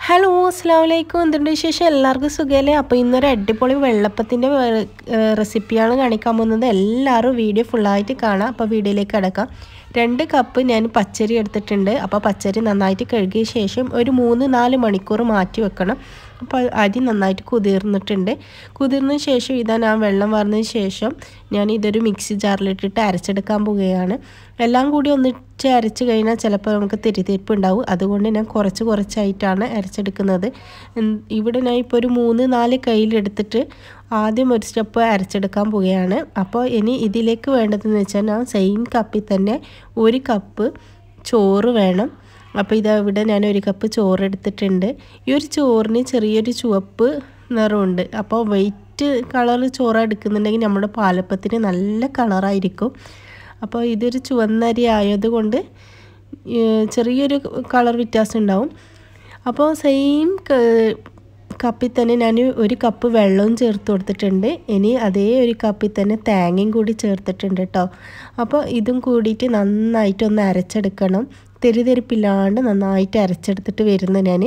hello അസ്സാം വലൈക്കും എന്തുണ്ട് വിശേഷം എല്ലാവർക്കും സുഖമല്ലേ അപ്പോൾ ഇന്നൊരു അടിപൊളി വെള്ളപ്പത്തിൻ്റെ റെസിപ്പിയാണ് കാണിക്കാൻ പോകുന്നത് എല്ലാവരും വീഡിയോ ഫുള്ളായിട്ട് കാണാം അപ്പോൾ വീഡിയോയിലേക്ക് കിടക്കാം രണ്ട് കപ്പ് ഞാൻ പച്ചരി എടുത്തിട്ടുണ്ട് അപ്പോൾ പച്ചരി നന്നായിട്ട് കഴുകിയ ശേഷം ഒരു മൂന്ന് നാല് മണിക്കൂർ മാറ്റി വെക്കണം അപ്പോൾ അരി നന്നായിട്ട് കുതിർന്നിട്ടുണ്ട് കുതിർന്ന ശേഷം ഇതാ ഞാൻ വെള്ളം വാർന്നതിന് ശേഷം ഞാൻ ഇതൊരു മിക്സി ജാറിലിട്ടിട്ട് അരച്ചെടുക്കാൻ പോവുകയാണ് എല്ലാം കൂടി ഒന്നിച്ച് അരച്ച് കഴിഞ്ഞാൽ ചിലപ്പോൾ നമുക്ക് തിരിതിരിപ്പ് ഉണ്ടാവും അതുകൊണ്ട് ഞാൻ കുറച്ച് കുറച്ചായിട്ടാണ് അരച്ചെടുക്കുന്നത് ഇവിടെ ഞാൻ ഇപ്പോൾ ഒരു മൂന്ന് നാല് കയ്യിലെടുത്തിട്ട് ആദ്യം ഒരു സ്റ്റെപ്പ് അരച്ചെടുക്കാൻ പോവുകയാണ് അപ്പോൾ ഇനി ഇതിലേക്ക് വേണ്ടതെന്ന് വെച്ചാൽ ഞാൻ സെയിം കപ്പിൽ തന്നെ ഒരു കപ്പ് ചോറ് വേണം അപ്പോൾ ഇതാ ഇവിടെ ഞാൻ ഒരു കപ്പ് ചോറ് എടുത്തിട്ടുണ്ട് ഈ ഒരു ചോറിന് ചെറിയൊരു ചുവപ്പ് നിറമുണ്ട് അപ്പോൾ വൈറ്റ് കളർ ചോറ് എടുക്കുന്നുണ്ടെങ്കിൽ നമ്മുടെ പാലപ്പത്തിന് നല്ല കളറായിരിക്കും അപ്പോൾ ഇതൊരു ചുവന്നരി ആയതുകൊണ്ട് ചെറിയൊരു കളർ വ്യത്യാസം ഉണ്ടാവും അപ്പോൾ സെയിം കപ്പിൽ തന്നെ ഞാൻ ഒരു കപ്പ് വെള്ളവും ചേർത്ത് കൊടുത്തിട്ടുണ്ട് ഇനി അതേ ഒരു കപ്പിൽ തന്നെ തേങ്ങയും കൂടി ചേർത്തിട്ടുണ്ട് കേട്ടോ അപ്പോൾ ഇതും കൂടിയിട്ട് നന്നായിട്ടൊന്ന് അരച്ചെടുക്കണം തെരിതെരിപ്പില്ലാണ്ട് നന്നായിട്ട് അരച്ചെടുത്തിട്ട് വരുന്നു ഞാൻ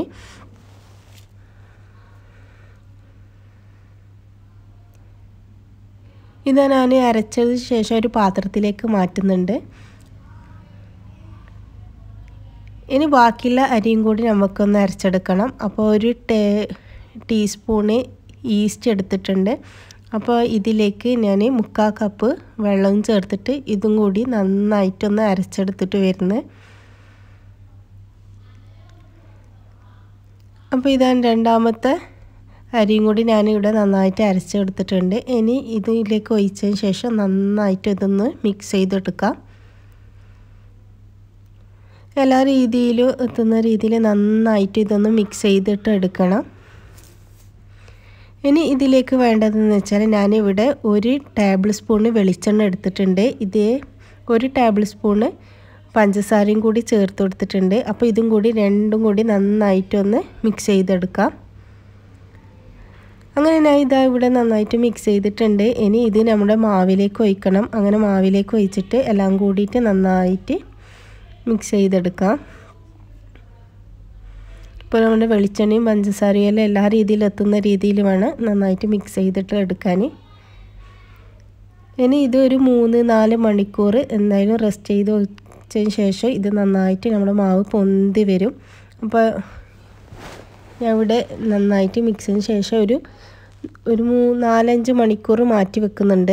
ഇത് ഞാൻ അരച്ചതിന് ശേഷം ഒരു പാത്രത്തിലേക്ക് മാറ്റുന്നുണ്ട് ഇനി ബാക്കിയുള്ള അരിയും കൂടി നമുക്കൊന്ന് അരച്ചെടുക്കണം അപ്പോൾ ഒരു ടേ ടീസ്പൂണ് ഈസ്റ്റ് എടുത്തിട്ടുണ്ട് അപ്പോൾ ഇതിലേക്ക് ഞാൻ മുക്കാൽ കപ്പ് വെള്ളവും ചേർത്തിട്ട് ഇതും കൂടി നന്നായിട്ടൊന്ന് അരച്ചെടുത്തിട്ട് വരുന്നത് അപ്പോൾ ഇതാണ് രണ്ടാമത്തെ അരിയും കൂടി ഞാനിവിടെ നന്നായിട്ട് അരച്ചെടുത്തിട്ടുണ്ട് ഇനി ഇതിലേക്ക് ഒഴിച്ചതിന് ശേഷം നന്നായിട്ട് ഇതൊന്ന് മിക്സ് ചെയ്തെടുക്കാം എല്ലാ രീതിയിലും എത്തുന്ന രീതിയിൽ നന്നായിട്ട് ഇതൊന്ന് മിക്സ് ചെയ്തിട്ട് എടുക്കണം ഇനി ഇതിലേക്ക് വേണ്ടതെന്ന് വെച്ചാൽ ഞാനിവിടെ ഒരു ടേബിൾ സ്പൂണ് വെളിച്ചെണ്ണ എടുത്തിട്ടുണ്ട് ഇതേ ഒരു ടേബിൾ സ്പൂണ് പഞ്ചസാരയും കൂടി ചേർത്ത് കൊടുത്തിട്ടുണ്ട് അപ്പോൾ ഇതും കൂടി രണ്ടും കൂടി നന്നായിട്ടൊന്ന് മിക്സ് ചെയ്തെടുക്കാം അങ്ങനെ ഞാൻ ഇതാ ഇവിടെ നന്നായിട്ട് മിക്സ് ചെയ്തിട്ടുണ്ട് ഇനി ഇത് നമ്മുടെ മാവിലേക്ക് ഒഴിക്കണം അങ്ങനെ മാവിലേക്ക് ഒഴിച്ചിട്ട് എല്ലാം കൂടിയിട്ട് നന്നായിട്ട് മിക്സ് ചെയ്തെടുക്കാം ഇപ്പോൾ നമ്മുടെ വെളിച്ചെണ്ണയും പഞ്ചസാരയും എല്ലാം എല്ലാ രീതിയിലും എത്തുന്ന രീതിയിൽ വേണം നന്നായിട്ട് മിക്സ് ചെയ്തിട്ട് എടുക്കാൻ ഇനി ഇത് ഒരു മൂന്ന് നാല് മണിക്കൂർ എന്തായാലും റെസ്റ്റ് ചെയ്ത് വെച്ചതിന് ശേഷം ഇത് നന്നായിട്ട് നമ്മുടെ മാവ് പൊന്തി വരും അപ്പോൾ ഞാൻ ഇവിടെ നന്നായിട്ട് മിക്സ് ചെയ്തതിന് ശേഷം ഒരു ഒരു മൂ നാലഞ്ച് മണിക്കൂർ മാറ്റി വെക്കുന്നുണ്ട്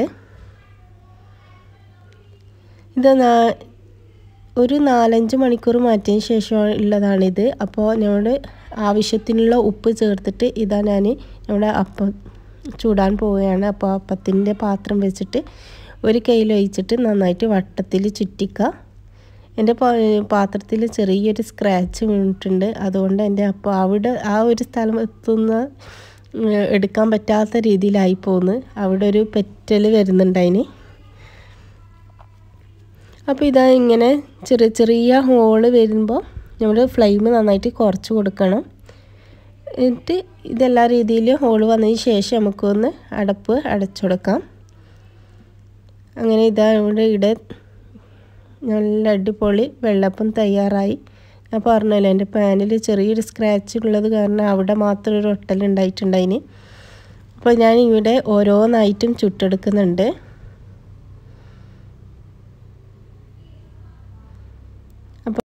ഇത് ഒരു നാലഞ്ച് മണിക്കൂർ മാറ്റിയതിന് ശേഷം ഉള്ളതാണിത് അപ്പോൾ ഞങ്ങളുടെ ആവശ്യത്തിനുള്ള ഉപ്പ് ചേർത്തിട്ട് ഇതാ ഞാൻ നമ്മുടെ അപ്പം ചൂടാൻ പോവുകയാണ് അപ്പോൾ അപ്പത്തിൻ്റെ പാത്രം വെച്ചിട്ട് ഒരു കയ്യിൽ ഒഴിച്ചിട്ട് നന്നായിട്ട് വട്ടത്തിൽ ചുറ്റിക്കുക എൻ്റെ പാത്രത്തിൽ ചെറിയൊരു സ്ക്രാച്ച് വീണിട്ടുണ്ട് അതുകൊണ്ട് എൻ്റെ അപ്പോൾ അവിടെ ആ ഒരു സ്ഥലം എത്തുന്ന എടുക്കാൻ പറ്റാത്ത രീതിയിലായി പോന്ന് അവിടെ ഒരു പെറ്റൽ വരുന്നുണ്ട് അതിന് അപ്പോൾ ഇതാ ഇങ്ങനെ ചെറിയ ചെറിയ ഹോള് വരുമ്പോൾ നമ്മൾ ഫ്ലെയിം നന്നായിട്ട് കുറച്ച് കൊടുക്കണം എന്നിട്ട് ഇതെല്ലാ രീതിയിലും ഹോള് വന്നതിന് ശേഷം നമുക്കൊന്ന് അടപ്പ് അടച്ചു കൊടുക്കാം അങ്ങനെ ഇതാ ഇവിടെ ഇവിടെ നല്ല അടിപൊളി വെള്ളപ്പം തയ്യാറായി ഞാൻ പറഞ്ഞല്ലോ എൻ്റെ പാനിൽ ചെറിയൊരു സ്ക്രാച്ച് ഉള്ളത് കാരണം അവിടെ മാത്രം ഒരു ഒട്ടൽ ഉണ്ടായിട്ടുണ്ടതിന് അപ്പോൾ ഞാൻ ഇവിടെ ഓരോന്നായിട്ടും ചുട്ടെടുക്കുന്നുണ്ട് അപ്പോൾ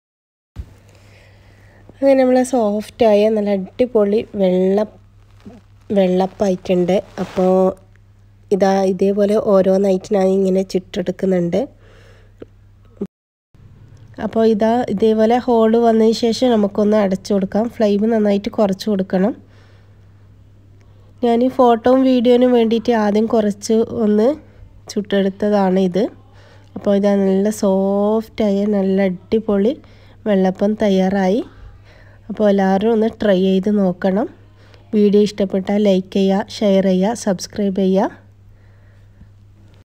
അങ്ങനെ നമ്മൾ സോഫ്റ്റായ നല്ല അടിപൊളി വെള്ള വെള്ളപ്പായിട്ടുണ്ട് അപ്പോൾ ഇതാ ഇതേപോലെ ഓരോന്നായിട്ട് ഞാൻ ഇങ്ങനെ ചുട്ടെടുക്കുന്നുണ്ട് അപ്പോൾ ഇതാ ഇതേപോലെ ഹോള് വന്നതിന് ശേഷം നമുക്കൊന്ന് അടച്ചു കൊടുക്കാം ഫ്ലെയിം നന്നായിട്ട് കുറച്ച് കൊടുക്കണം ഞാൻ ഈ ഫോട്ടോയും വീഡിയോനും വേണ്ടിയിട്ട് ആദ്യം കുറച്ച് ഒന്ന് ചുട്ടെടുത്തതാണ് ഇത് അപ്പോൾ ഇതാ നല്ല സോഫ്റ്റായ നല്ല അടിപൊളി വെള്ളപ്പം തയ്യാറായി അപ്പോൾ എല്ലാവരും ഒന്ന് ട്രൈ ചെയ്ത് നോക്കണം വീഡിയോ ഇഷ്ടപ്പെട്ടാൽ ലൈക്ക് ചെയ്യുക ഷെയർ ചെയ്യുക സബ്സ്ക്രൈബ് ചെയ്യുക